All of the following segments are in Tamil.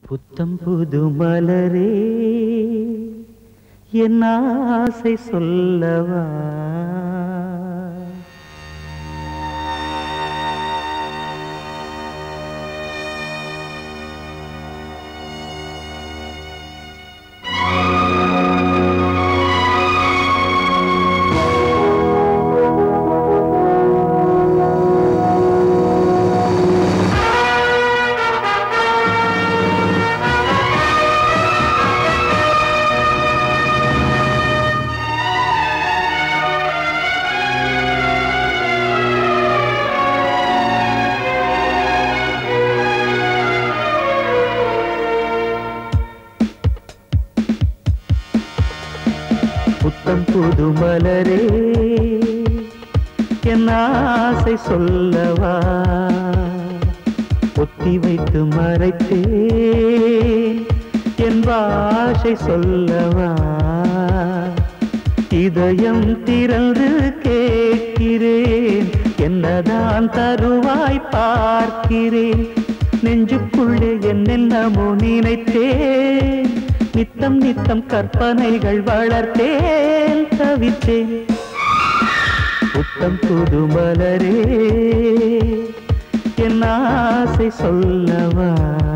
புத்தம் புது மலரே என் ஆசை சொல்லவா புத்தம் புது மலரே என் ஆசை சொல்லவா ஒத்தி வைத்து மறைத்தேன் என் பாஷை சொல்லவா இதயம் திறந்து கேட்கிறேன் என்னதான் தருவாய் பார்க்கிறேன் நெஞ்சுக்குள்ளே என்னென்னமோ நினைத்தேன் நித்தம் நித்தம் கற்பனைகள் வளர்த்தேன் தவித்தேன் புத்தம் புது மலரே என் ஆசை சொல்லவா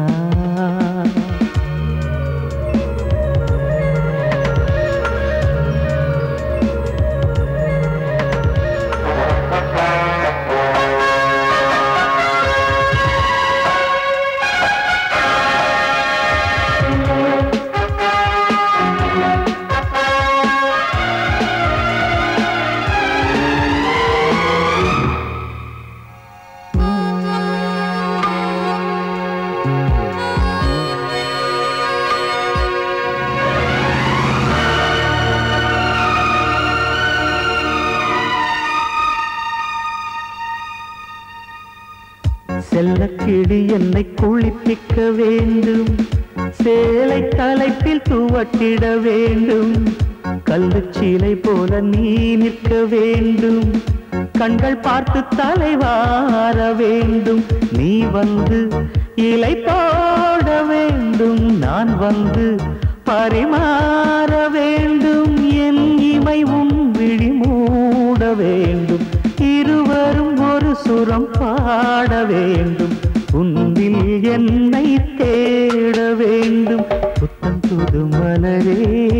செல்லக்கிளி என்னை குளிப்பிக்க வேண்டும் சேலை தலைப்பில் துவட்டிட வேண்டும் கல்லுச்சீலை போல நீ நிற்க வேண்டும் கண்கள் பார்த்து தலைவார வேண்டும் நீ வந்து இலை போட வேண்டும் நான் வந்து பரிமாற வேண்டும் என் இமை உன் விழி மூட வேண்டும் இருவரும் ஒரு சுரம் பாட வேண்டும் உன்னில் என்னை தேட வேண்டும் புத்தம் புது மலரே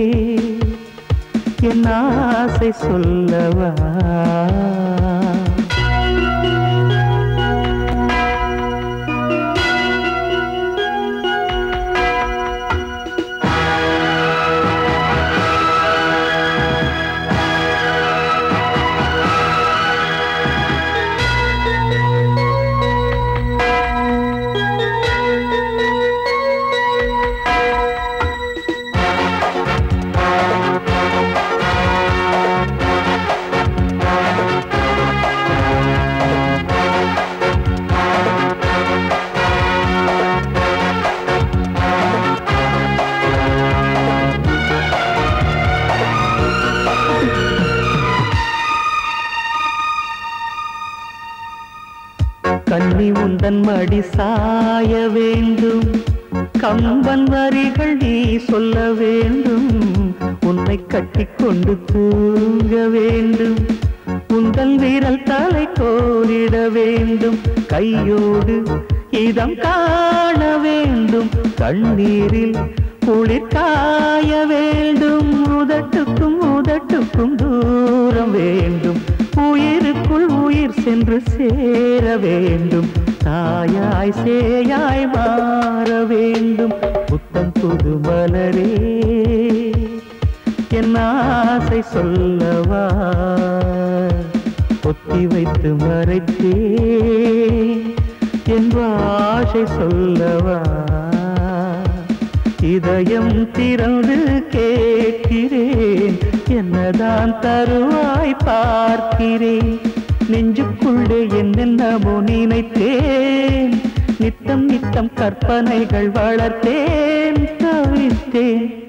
என் ஆசை சொல்லவா கண்ணி உந்தன் மடி சாய வேண்டும் கம்பன் வரிகள் நீ சொல்ல வேண்டும் உன்னை கட்டிக்கொண்டு தூங்க வேண்டும் உந்தன் வீரல் தலை கோரிட வேண்டும் கையோடு இதம் காண வேண்டும் கண்ணீரில் குளிர் காய வேண்டும் உதட்டுக்கும் உதட்டுக்கும் தூரம் வேண்டும் உயிருக்குள் உயிர் சென்று சேர வேண்டும் தாயாய் சேயாய் மாற வேண்டும் புத்தம் புது மலரே என் ஆசை சொல்லவா ஒத்தி வைத்து மறைத்தே என் ஆசை சொல்லவா இதயம் திறந்து கேட்கிறேன் என்னதான் தருவாய் பார்க்கிறேன் நெஞ்சுக்குள்ளே என்னென்னமோ நினைத்தேன் நித்தம் நித்தம் கற்பனைகள் வளர்த்தேன் தவித்தேன்